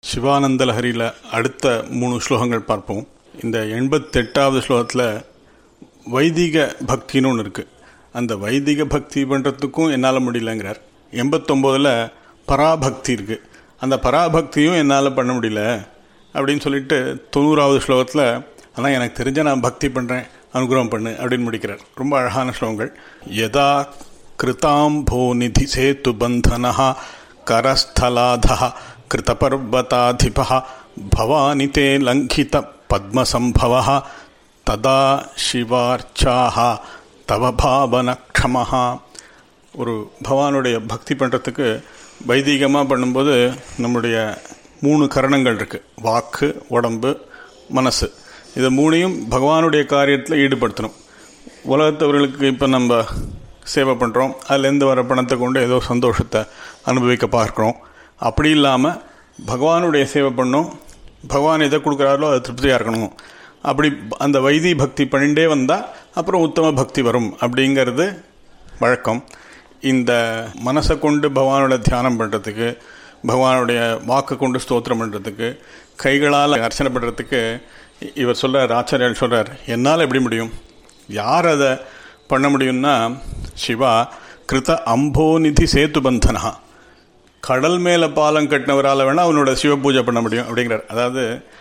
சிவானந்த லஹரியில் அடுத்த மூணு ஸ்லோகங்கள் பார்ப்போம் இந்த எண்பத்தெட்டாவது ஸ்லோகத்தில் வைதிக பக்தின்னு ஒன்று இருக்குது அந்த வைதிக பக்தி பண்ணுறதுக்கும் என்னால் முடியலங்கிறார் எண்பத்தொம்போதில் பராபக்தி இருக்குது அந்த பராபக்தியும் என்னால் பண்ண முடியல அப்படின்னு சொல்லிட்டு தொண்ணூறாவது ஸ்லோகத்தில் ஆனால் எனக்கு தெரிஞ்ச நான் பக்தி பண்ணுறேன் அனுகிரகம் பண்ணு அப்படின்னு முடிக்கிறார் ரொம்ப அழகான ஸ்லோகங்கள் யதா கிருதாம்போ நிதி சேத்து பந்தனா கரஸ்தலாதா கிருதபர்வதாதிப பவானி தே லங்கித பத்மசம்பவ ததா சிவார்ச்சாக தவ பாவனக்ஷமஹா ஒரு பகவானுடைய பக்தி பண்ணுறதுக்கு வைதிகமாக பண்ணும்போது நம்முடைய மூணு கரணங்கள் இருக்குது வாக்கு உடம்பு மனசு இதை மூணையும் பகவானுடைய காரியத்தில் ஈடுபடுத்தணும் உலகத்தவர்களுக்கு இப்போ நம்ம சேவை பண்ணுறோம் அதுலேருந்து வர பணத்தை கொண்டு ஏதோ சந்தோஷத்தை அனுபவிக்க பார்க்குறோம் அப்படி இல்லாமல் பகவானுடைய சேவை பண்ணோம் பகவான் எதை கொடுக்குறாரோ அது திருப்தியாக இருக்கணும் அப்படி அந்த வைதி பக்தி பண்ணிகிட்டே வந்தால் அப்புறம் உத்தம பக்தி வரும் அப்படிங்கிறது வழக்கம் இந்த மனசை கொண்டு பகவானோட தியானம் பண்ணுறதுக்கு பகவானுடைய வாக்கு கொண்டு ஸ்தோத்திரம் பண்ணுறதுக்கு கைகளால் அர்ச்சனை பண்ணுறதுக்கு இவர் சொல்கிறார் ஆச்சாரியால் சொல்கிறார் என்னால் எப்படி முடியும் யார் அதை பண்ண முடியும்னா சிவா கிருத அம்போநிதி சேத்து பந்தனா கடல் மேலே பாலம் கட்டினவரால் வேணால் அவனோட சிவ பூஜை பண்ண முடியும் அப்படிங்கிறார் அதாவது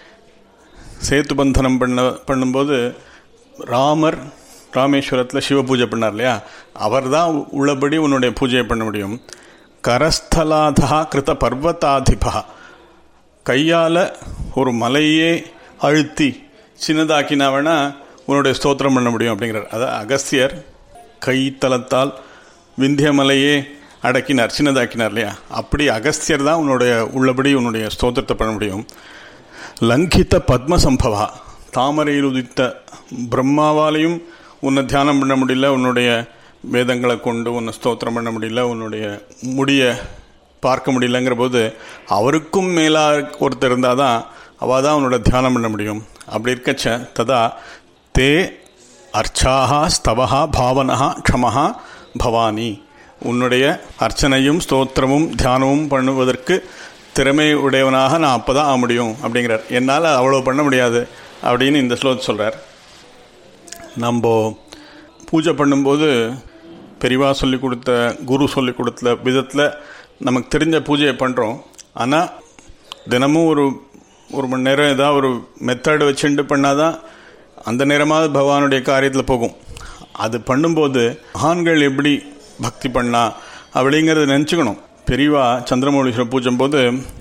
சேத்து பந்தனம் பண்ண பண்ணும்போது ராமர் ராமேஸ்வரத்தில் சிவ பூஜை பண்ணார் இல்லையா அவர் தான் உள்ளபடி உன்னுடைய பூஜையை பண்ண முடியும் கரஸ்தலாதா கிருத பர்வதாதிபா கையால் ஒரு மலையே அழுத்தி சின்னதாக்கினா வேணா உன்னுடைய ஸ்தோத்திரம் பண்ண முடியும் அப்படிங்கிறார் அதாவது அகஸ்தியர் கைத்தலத்தால் விந்திய மலையே அடக்கினார் சின்னதாக்கினார் இல்லையா அப்படி அகஸ்தியர் தான் உன்னுடைய உள்ளபடி உன்னுடைய ஸ்தோத்திரத்தை பண்ண முடியும் லங்கித்த பத்ம சம்பவா தாமரையில் உதித்த பிரம்மாவாலையும் உன்னை தியானம் பண்ண முடியல உன்னுடைய வேதங்களை கொண்டு உன்னை ஸ்தோத்திரம் பண்ண முடியல உன்னுடைய முடிய பார்க்க முடியலங்கிற போது அவருக்கும் மேலாக ஒருத்தர் இருந்தால் தான் அவள் தான் அவனோட தியானம் பண்ண முடியும் அப்படி இருக்கச்ச ததா தே அர்ச்சாகா ஸ்தவஹா பாவனஹா க்ஷமஹா பவானி உன்னுடைய அர்ச்சனையும் ஸ்தோத்திரமும் தியானமும் பண்ணுவதற்கு திறமை உடையவனாக நான் அப்போ தான் ஆக முடியும் அப்படிங்கிறார் என்னால் அவ்வளோ பண்ண முடியாது அப்படின்னு இந்த ஸ்லோகத்தை சொல்கிறார் நம்ம பூஜை பண்ணும்போது பெரிவா சொல்லி கொடுத்த குரு சொல்லி கொடுத்த விதத்தில் நமக்கு தெரிஞ்ச பூஜையை பண்ணுறோம் ஆனால் தினமும் ஒரு ஒரு மணி நேரம் ஏதாவது ஒரு மெத்தடு வச்சுட்டு பண்ணாதான் அந்த நேரமாவது பகவானுடைய காரியத்தில் போகும் அது பண்ணும்போது மகான்கள் எப்படி பக்தி பண்ணா அப்படிங்கிறத நினச்சிக்கணும் பெரியவா சந்திரமௌலீஸ்வரர் பூஜை போது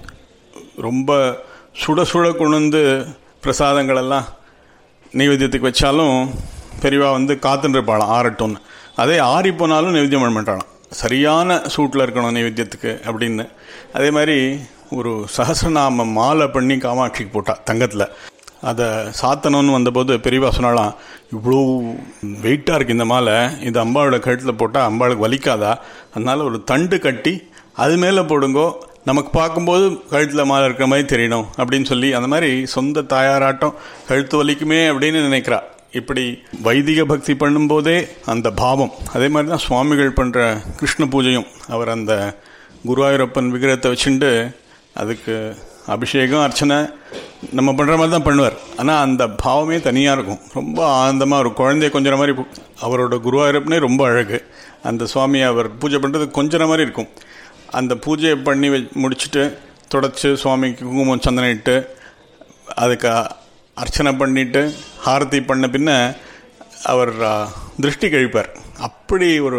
ரொம்ப சுட சுட கொண்டு வந்து பிரசாதங்களெல்லாம் நைவேத்தியத்துக்கு வச்சாலும் பெரியவா வந்து காத்துன்னு இருப்பாளாம் ஆறட்டும்னு அதே ஆறி போனாலும் நைவேத்தியம் பண்ண மாட்டாளாம் சரியான சூட்டில் இருக்கணும் நைவேத்தியத்துக்கு அப்படின்னு அதே மாதிரி ஒரு சகசிரநாம மாலை பண்ணி காமாட்சிக்கு போட்டா தங்கத்தில் அதை சாத்தணும்னு வந்தபோது பெரியவா சொன்னாலாம் இவ்வளோ வெயிட்டாக இருக்குது இந்த மாலை இது அம்பாவோட கழுத்தில் போட்டால் அம்பாளுக்கு வலிக்காதா அதனால் ஒரு தண்டு கட்டி அது மேலே போடுங்கோ நமக்கு பார்க்கும்போது கழுத்தில் மாலை இருக்கிற மாதிரி தெரியணும் அப்படின்னு சொல்லி அந்த மாதிரி சொந்த தாயாராட்டம் கழுத்து வலிக்குமே அப்படின்னு நினைக்கிறா இப்படி வைதிக பக்தி பண்ணும்போதே அந்த பாவம் அதே மாதிரி தான் சுவாமிகள் பண்ணுற கிருஷ்ண பூஜையும் அவர் அந்த குருவாயூரப்பன் விக்கிரகத்தை வச்சுட்டு அதுக்கு அபிஷேகம் அர்ச்சனை நம்ம பண்ணுற மாதிரி தான் பண்ணுவார் ஆனால் அந்த பாவமே தனியாக இருக்கும் ரொம்ப ஆனந்தமாக ஒரு குழந்தைய கொஞ்சம் மாதிரி அவரோட குருவாயூரப்பனே ரொம்ப அழகு அந்த சுவாமியை அவர் பூஜை பண்ணுறது கொஞ்சம் மாதிரி இருக்கும் அந்த பூஜையை பண்ணி முடிச்சுட்டு தொடச்சி சுவாமிக்கு குங்குமம் சந்தனம் இட்டு அதுக்கு அர்ச்சனை பண்ணிட்டு ஹாரதி பண்ண பின்ன அவர் திருஷ்டி கழிப்பார் அப்படி ஒரு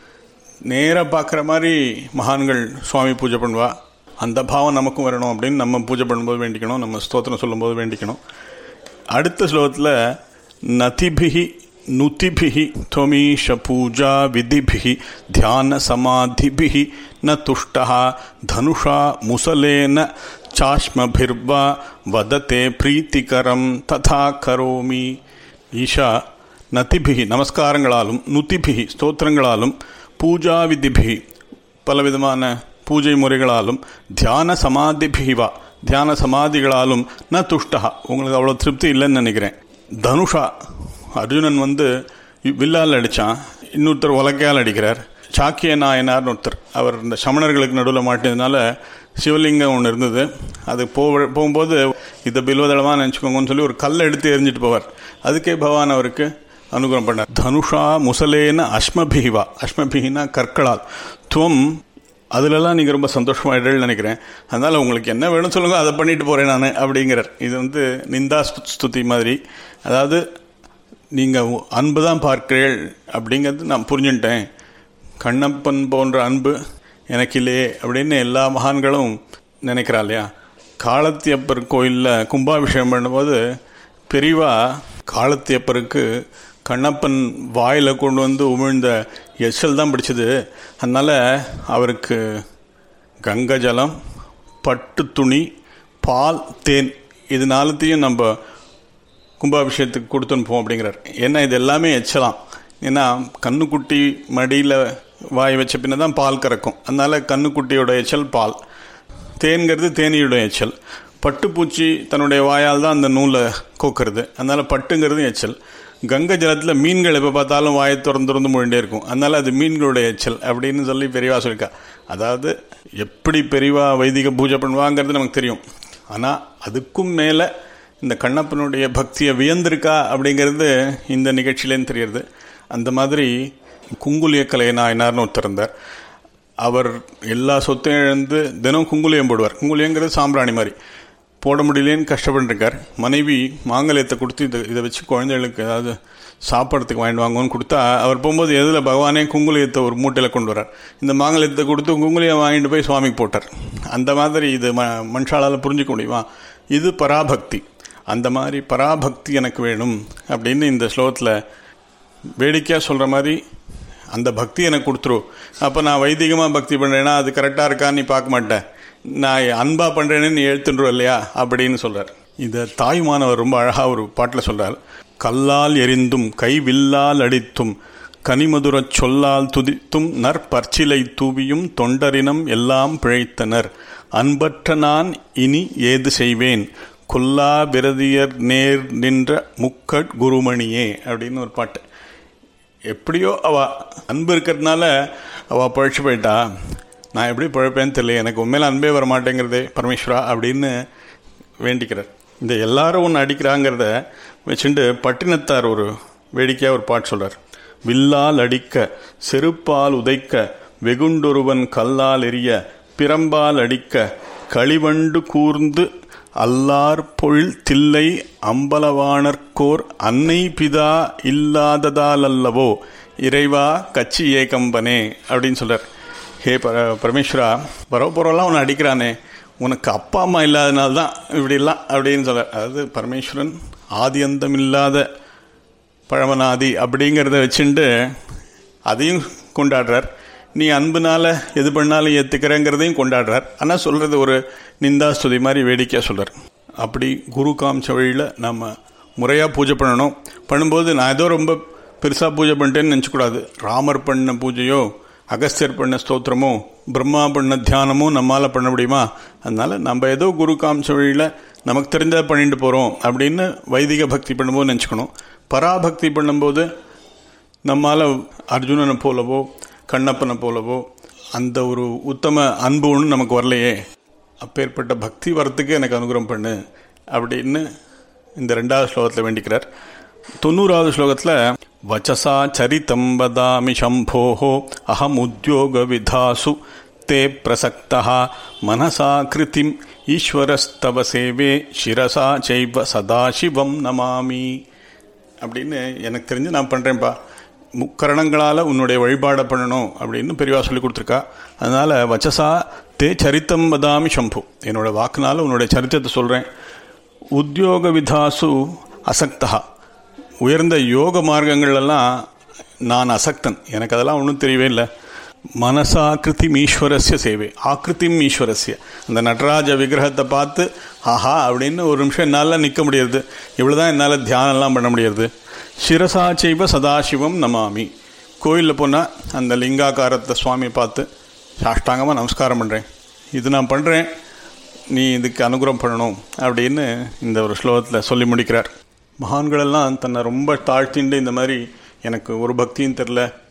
நேராக பார்க்குற மாதிரி மகான்கள் சுவாமி பூஜை பண்ணுவா அந்த பாவம் நமக்கும் வரணும் அப்படின்னு நம்ம பூஜை பண்ணும்போது வேண்டிக்கணும் நம்ம ஸ்தோத்திரம் சொல்லும்போது வேண்டிக்கணும் அடுத்த ஸ்லோகத்தில் நதிபிகி நுதிபிகி துவமீஷ பூஜா விதிபிகி தியான சமாதிபிகி ந துஷ்டா தனுஷா முசலேன சாஷ்மபிர்வா வதத்தே பிரீத்திகரம் ததா கரோமி ஈஷா நதிபிகி நமஸ்காரங்களாலும் நுதிபிகி ஸ்தோத்திரங்களாலும் பூஜா விதிபிகி பலவிதமான பூஜை முறைகளாலும் தியான சமாதிபிவா தியான சமாதிகளாலும் ந துஷ்டா உங்களுக்கு அவ்வளோ திருப்தி இல்லைன்னு நினைக்கிறேன் தனுஷா அர்ஜுனன் வந்து வில்லால் அடித்தான் இன்னொருத்தர் உலக்கையால் அடிக்கிறார் சாக்கிய நாயனார்னு ஒருத்தர் அவர் இந்த சமணர்களுக்கு நடுவில் மாட்டினதுனால சிவலிங்கம் ஒன்று இருந்தது அது போ போகும்போது இதை பில்வதளமாக நினச்சிக்கோங்கன்னு சொல்லி ஒரு கல்லை எடுத்து எரிஞ்சிட்டு போவார் அதுக்கே பகவான் அவருக்கு அனுகிரகம் பண்ணார் தனுஷா முசலேன அஸ்மபிஹிவா அஸ்மபிஹினா கற்களால் துவம் அதுலலாம் நீங்கள் ரொம்ப சந்தோஷமாயிடல் நினைக்கிறேன் அதனால் உங்களுக்கு என்ன வேணும் சொல்லுங்க அதை பண்ணிட்டு போகிறேன் நான் அப்படிங்கிறார் இது வந்து நிந்தா ஸ்து- ஸ்துதி மாதிரி அதாவது நீங்கள் அன்பு தான் பார்க்கிறீர்கள் அப்படிங்கிறது நான் புரிஞ்சுட்டேன் கண்ணப்பன் போன்ற அன்பு எனக்கு இல்லையே அப்படின்னு எல்லா மகான்களும் நினைக்கிறா இல்லையா காலத்தியப்பர் கோயிலில் கும்பாபிஷேகம் பண்ணும்போது பெரியவா காலத்தியப்பருக்கு கண்ணப்பன் வாயில் கொண்டு வந்து உமிழ்ந்த எச்சல் தான் பிடிச்சது அதனால் அவருக்கு கங்கை ஜலம் பட்டு துணி பால் தேன் இது நாலுத்தையும் நம்ம கும்பாபிஷேகத்துக்கு கொடுத்து அனுப்புவோம் அப்படிங்கிறார் ஏன்னா இது எல்லாமே எச்சலாம் ஏன்னா கண்ணுக்குட்டி மடியில் வாய் வச்ச பின்ன தான் பால் கறக்கும் அதனால கண்ணுக்குட்டியோட எச்சல் பால் தேன்கிறது தேனியோட எச்சல் பட்டுப்பூச்சி தன்னுடைய வாயால் தான் அந்த நூலை கோக்கிறது அதனால பட்டுங்கிறது எச்சல் கங்கை ஜலத்தில் மீன்கள் எப்போ பார்த்தாலும் வாயை திறந்து திறந்து முழுண்டே இருக்கும் அதனால அது மீன்களுடைய எச்சல் அப்படின்னு சொல்லி பெரியவா சொல்லியிருக்கா அதாவது எப்படி பெரியவா வைதிக பூஜை பண்ணுவாங்கிறது நமக்கு தெரியும் ஆனால் அதுக்கும் மேலே இந்த கண்ணப்பனுடைய பக்தியை வியந்திருக்கா அப்படிங்கிறது இந்த நிகழ்ச்சியிலேருந்து தெரியுது அந்த மாதிரி குங்குலிய கலை நாயனார்னு ஒருத்தர் இருந்தார் அவர் எல்லா சொத்தையும் இழந்து தினம் குங்குலியம் போடுவார் குங்குலியங்கிறது சாம்பிராணி மாதிரி போட முடியலேன்னு கஷ்டப்பட்டுருக்கார் மனைவி மாங்கல்யத்தை கொடுத்து இதை இதை வச்சு குழந்தைகளுக்கு ஏதாவது சாப்பிட்றதுக்கு வாங்கிட்டு வாங்குவோன்னு கொடுத்தா அவர் போகும்போது எதில் பகவானே குங்குலியத்தை ஒரு மூட்டையில் கொண்டு வரார் இந்த மாங்கல்யத்தை கொடுத்து குங்குலியம் வாங்கிட்டு போய் சுவாமிக்கு போட்டார் அந்த மாதிரி இது ம மனுஷாலால் புரிஞ்சுக்க முடியுமா இது பராபக்தி அந்த மாதிரி பராபக்தி எனக்கு வேணும் அப்படின்னு இந்த ஸ்லோகத்தில் வேடிக்கையாக சொல்கிற மாதிரி அந்த பக்தி எனக்கு கொடுத்துரு அப்போ நான் வைதிகமாக பக்தி பண்ணுறேன்னா அது கரெக்டாக இருக்கான்னு நீ பார்க்க மாட்டேன் நான் அன்பாக பண்ணுறேன்னு நீ எழுத்துன்றோம் இல்லையா அப்படின்னு சொல்கிறார் இதை தாய்மானவர் ரொம்ப அழகாக ஒரு பாட்டில் சொல்கிறார் கல்லால் எரிந்தும் கைவில்லால் அடித்தும் கனிமதுரச் சொல்லால் துதித்தும் நற்பற்சிலை தூவியும் தொண்டரினம் எல்லாம் பிழைத்தனர் அன்பற்ற நான் இனி ஏது செய்வேன் கொல்லா பிரதியர் நேர் நின்ற முக்கட் குருமணியே அப்படின்னு ஒரு பாட்டு எப்படியோ அவ அன்பு இருக்கிறதுனால அவ பழிச்சு போயிட்டா நான் எப்படி பழைப்பேன்னு தெரியல எனக்கு உண்மையில அன்பே வர மாட்டேங்கிறதே பரமேஸ்வரா அப்படின்னு வேண்டிக்கிறார் இந்த எல்லாரும் ஒன்று அடிக்கிறாங்கிறத வச்சுட்டு பட்டினத்தார் ஒரு வேடிக்கையாக ஒரு பாட்டு சொல்றார் வில்லால் அடிக்க செருப்பால் உதைக்க வெகுண்டொருவன் கல்லால் எரிய பிரம்பால் அடிக்க களிவண்டு கூர்ந்து அல்லார் பொழில் தில்லை அம்பலவாணர்கோர் அன்னை பிதா இல்லாததால் அல்லவோ இறைவா கச்சி ஏகம்பனே அப்படின்னு சொல்றார் ஹே பர பரமேஸ்வரா பரவப்புறம்லாம் உன்னை அடிக்கிறானே உனக்கு அப்பா அம்மா இல்லாதனால தான் இப்படிலாம் அப்படின்னு சொல்றார் அதாவது பரமேஸ்வரன் ஆதி அந்தம் இல்லாத பழமனாதி அப்படிங்கிறத வச்சுட்டு அதையும் கொண்டாடுறார் நீ அன்புனால எது பண்ணாலும் ஏற்றுக்கிறேங்கிறதையும் கொண்டாடுறார் ஆனால் சொல்கிறது ஒரு நிந்தாஸ்துதி மாதிரி வேடிக்கையாக சொல்கிறார் அப்படி குரு காமிச்ச வழியில் நம்ம முறையாக பூஜை பண்ணணும் பண்ணும்போது நான் ஏதோ ரொம்ப பெருசாக பூஜை பண்ணிட்டேன்னு நினச்சக்கூடாது ராமர் பண்ண பூஜையோ அகஸ்தியர் பண்ண ஸ்தோத்திரமோ பிரம்மா பண்ண தியானமோ நம்மால் பண்ண முடியுமா அதனால் நம்ம ஏதோ குரு காமிச்ச வழியில் நமக்கு தெரிஞ்சதை பண்ணிட்டு போகிறோம் அப்படின்னு வைதிக பக்தி பண்ணும்போது நினச்சிக்கணும் பராபக்தி பண்ணும்போது நம்மால் அர்ஜுனனை போலவோ கண்ணப்பனை போலவோ அந்த ஒரு உத்தம அன்பு ஒன்று நமக்கு வரலையே அப்பேற்பட்ட பக்தி வரத்துக்கு எனக்கு அனுகிரகம் பண்ணு அப்படின்னு இந்த ரெண்டாவது ஸ்லோகத்தில் வேண்டிக்கிறார் தொண்ணூறாவது ஸ்லோகத்தில் வச்சசா சரிதம் வதாமி சம்போஹோ அகம் உத்தியோக விதாசு தே பிரசக்தா மனசா கிருதிம் ஈஸ்வரஸ்தவ சேவே சிரசா செய்வ சதாசிவம் நமாமி அப்படின்னு எனக்கு தெரிஞ்சு நான் பண்ணுறேன்ப்பா முக்கரணங்களால் உன்னுடைய வழிபாடை பண்ணணும் அப்படின்னு பெரியவா சொல்லி கொடுத்துருக்கா அதனால் வச்சசா தே சரித்தம் வதாமி சம்பு என்னோட வாக்குனால உன்னுடைய சரித்திரத்தை சொல்கிறேன் உத்தியோக விதாசு அசக்தா உயர்ந்த யோக மார்க்கங்கள்லாம் நான் அசக்தன் எனக்கு அதெல்லாம் ஒன்றும் தெரியவே இல்லை மனசாக்கிருத்திம் ஈஸ்வரஸ்ய சேவை ஆக்கிருத்திம் ஈஸ்வரஸ்ய அந்த நடராஜ விக்கிரகத்தை பார்த்து ஆஹா அப்படின்னு ஒரு நிமிஷம் என்னால் நிற்க முடியாது இவ்வளோதான் என்னால் தியானம்லாம் பண்ண முடியாது சிரசா செய்வ சதாசிவம் நமாமி கோயிலில் போனால் அந்த லிங்காக்காரத்தை சுவாமியை பார்த்து சாஷ்டாங்கமாக நமஸ்காரம் பண்ணுறேன் இது நான் பண்ணுறேன் நீ இதுக்கு அனுகிரகம் பண்ணணும் அப்படின்னு இந்த ஒரு ஸ்லோகத்தில் சொல்லி முடிக்கிறார் மகான்களெல்லாம் தன்னை ரொம்ப தாழ்த்திண்டு இந்த மாதிரி எனக்கு ஒரு பக்தியும் தெரில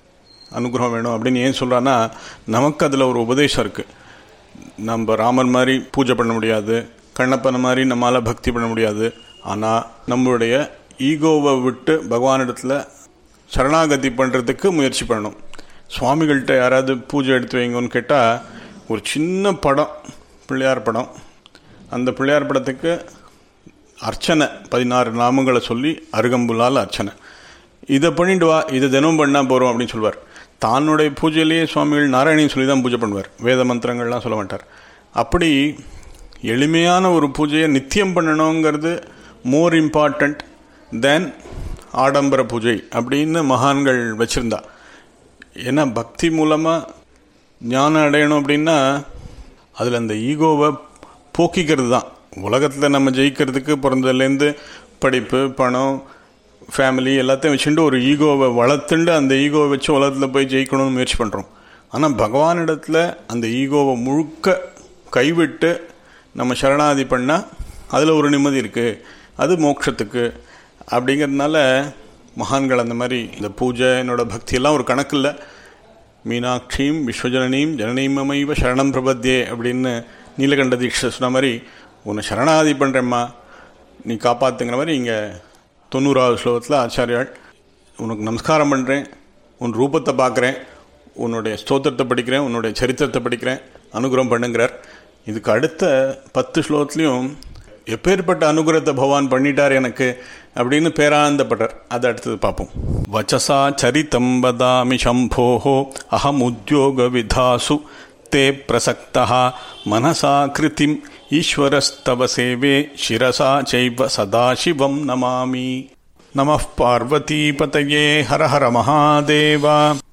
அனுகிரகம் வேணும் அப்படின்னு ஏன் சொல்கிறான்னா நமக்கு அதில் ஒரு உபதேசம் இருக்குது நம்ம ராமர் மாதிரி பூஜை பண்ண முடியாது கண்ணப்பனை மாதிரி நம்மளால் பக்தி பண்ண முடியாது ஆனால் நம்மளுடைய ஈகோவை விட்டு பகவானிடத்தில் சரணாகதி பண்ணுறதுக்கு முயற்சி பண்ணணும் சுவாமிகள்கிட்ட யாராவது பூஜை எடுத்து வைங்கன்னு கேட்டால் ஒரு சின்ன படம் பிள்ளையார் படம் அந்த பிள்ளையார் படத்துக்கு அர்ச்சனை பதினாறு நாமங்களை சொல்லி அருகம்புல்லால் அர்ச்சனை இதை பண்ணிட்டு வா இதை தினம் பண்ணால் போகிறோம் அப்படின்னு சொல்லுவார் தானுடைய பூஜையிலேயே சுவாமிகள் நாராயணின்னு சொல்லி தான் பூஜை பண்ணுவார் வேத மந்திரங்கள்லாம் சொல்ல மாட்டார் அப்படி எளிமையான ஒரு பூஜையை நித்தியம் பண்ணணுங்கிறது மோர் இம்பார்ட்டண்ட் தென் ஆடம்பர பூஜை அப்படின்னு மகான்கள் வச்சுருந்தா ஏன்னா பக்தி மூலமாக ஞானம் அடையணும் அப்படின்னா அதில் அந்த ஈகோவை போக்கிக்கிறது தான் உலகத்தில் நம்ம ஜெயிக்கிறதுக்கு பிறந்ததுலேருந்து படிப்பு பணம் ஃபேமிலி எல்லாத்தையும் வச்சுட்டு ஒரு ஈகோவை வளர்த்துண்டு அந்த ஈகோவை வச்சு உலகத்தில் போய் ஜெயிக்கணும்னு முயற்சி பண்ணுறோம் ஆனால் பகவானிடத்தில் அந்த ஈகோவை முழுக்க கைவிட்டு நம்ம சரணாதி பண்ணால் அதில் ஒரு நிம்மதி இருக்குது அது மோட்சத்துக்கு அப்படிங்கிறதுனால மகான்கள் அந்த மாதிரி இந்த பூஜை என்னோட பக்தியெல்லாம் ஒரு கணக்கு இல்லை மீனாட்சியும் விஸ்வஜனனியும் ஜனனீமமைவ சரணம் பிரபத்தியே அப்படின்னு நீலகண்ட தீட்சை சொன்ன மாதிரி உன்னை சரணாதி பண்ணுறேம்மா நீ காப்பாத்துங்கிற மாதிரி இங்கே தொண்ணூறாவது ஸ்லோகத்தில் ஆச்சாரியாள் உனக்கு நமஸ்காரம் பண்ணுறேன் உன் ரூபத்தை பார்க்குறேன் உன்னுடைய ஸ்தோத்திரத்தை படிக்கிறேன் உன்னுடைய சரித்திரத்தை படிக்கிறேன் அனுகிரகம் பண்ணுங்கிறார் இதுக்கு அடுத்த பத்து ஸ்லோகத்துலேயும் எப்பேற்பட்ட அனுகிரகத்தை பகவான் பண்ணிட்டார் எனக்கு அப்படின்னு பேரானந்தப்பட்டார் அதை அடுத்தது பார்ப்போம் வச்சசா சரிதம் வதாமி சம்போஹோ அகம் உத்தியோக விதாசு தே பிரசக்தா மனசா கிருதிம் ஈஸ்வரஸ்தவ சேவே சிரசா சைவ சதாசிவம் நமாமி நம பார்வதீபதயே ஹர ஹர மகாதேவா